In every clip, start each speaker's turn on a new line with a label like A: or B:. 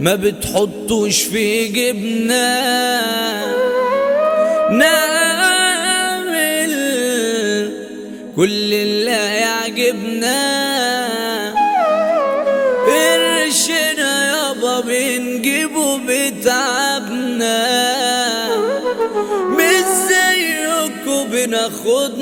A: ما بتحطوش في جبنا نعمل كل اللي يعجبنا قرشنا يابا بنجيبه بتعبنا مش زيكم بناخد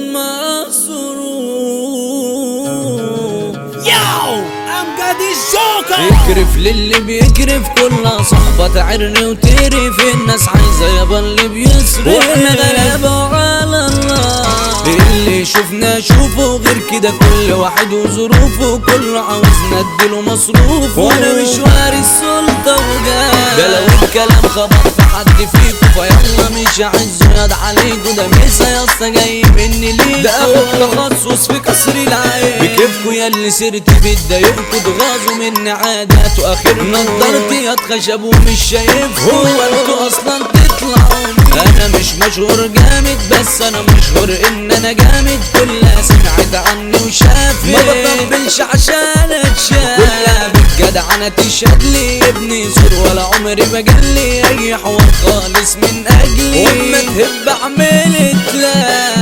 A: مصروف
B: ياو امجد الجوكر
A: اكرف للي بيكرف كلها صحبة تعرني وتقرف الناس عايزة يابا اللي بيصرف واحنا غلابة وعلى الله اللي شفنا شوفه غير كده كل واحد وظروفه كله عاوز نديله مصروف وانا مش واري السلطة وجاه ده لو الكلام خبط في حد فيكو فيلا مش عايز يد عليكو ده ميسا يا اسطى جاي مني ليكو ده اخد تخصص في كسر العين بكيفكو يا اللي سرت بتضايقكو تغاظوا مني عادات واخر نضارتي اتخشب ومش شايفكو هو انتوا اصلا تطلعوا انا مش مشهور جامد بس انا مشهور ان انا جامد كلها سمعت عني وشافت ما بطبلش عشان اتشاف كلها بالجدع انا تشهد لي ابني سور ولا عمري ما جالي اي حوار خالص من اجلي وما تهب عملت لا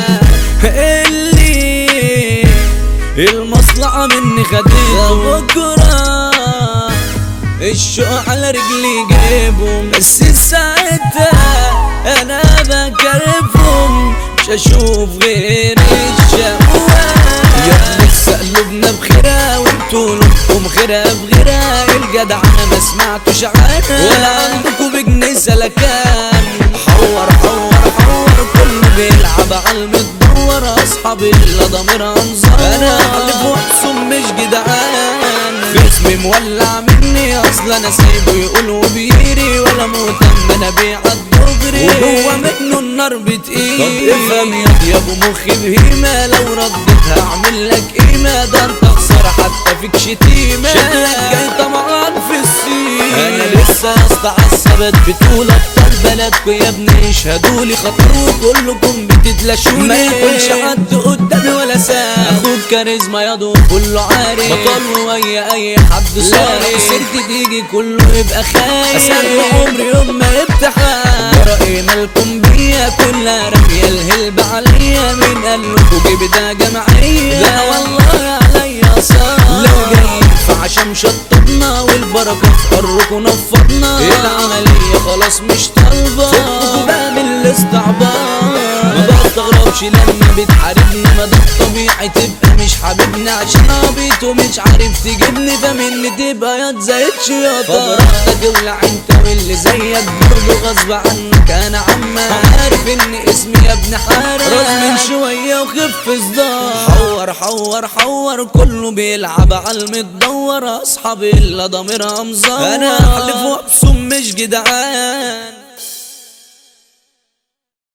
A: اللي المصلحة مني خدته بكرة الشوق على رجلي جيبهم بس ساعتها انا بكرفهم مش اشوف غير الشقوة يا لسه قلوبنا بخيرها وانتوا لكم خيرها بغيرها الجدع انا ما سمعتوش عنها ولا عندكوا بجنيه سلكان حور حور حور كله بيلعب على المدور اصحابي اللي ضميرها انظار انا احلف واقسم مش جدعان جسمي مولع مني اصلا انا سايبه يقول وبيري ولا مهتم انا بيع الدغري وهو منه النار بتقيل طب افهم يا يا ابو مخي بهيمه لو رديتها اعمل لك قيمه ده انت خساره حتى فيك شتيمه شكلك جاي طمعان في السين انا لسه يا اسطى عالثبات بتقول ابطال بلدكوا يا ابني يشهدوا لي خطر وكلكم بتتلاشوني ما يكونش حد قدامي ولا سام اخد كاريزما يا دور كله عارف بطل ويا اي حد صاري سيرتي تيجي كله يبقى خايف اسامي عمري يوم ما امتحان ورأي مالكم بيا كلها رمية الهلب عليا من قال لكم جيب ده جمعية لا والله عليا صار لو جاي فعشان شطبنا والبركة في قركم نفضنا العملية خلاص مش طالبة فككوا بقى من الاستعباط ما بستغربش لما بتحاربني ما ده الطبيعي تبقى مش حبيبني عشان عبيط ومش عارف تجيبني فمني تبقى يا زيت شياطة فبراحتك ولع انت واللي زيك برضه غصب عنك انا عمال عارف ان اسمي يا ابن حارس راس من شوية وخف صداع حور حور حور كله بيلعب على المدور اصحابي اللي ضميرها مزور انا احلف واقسم مش جدعان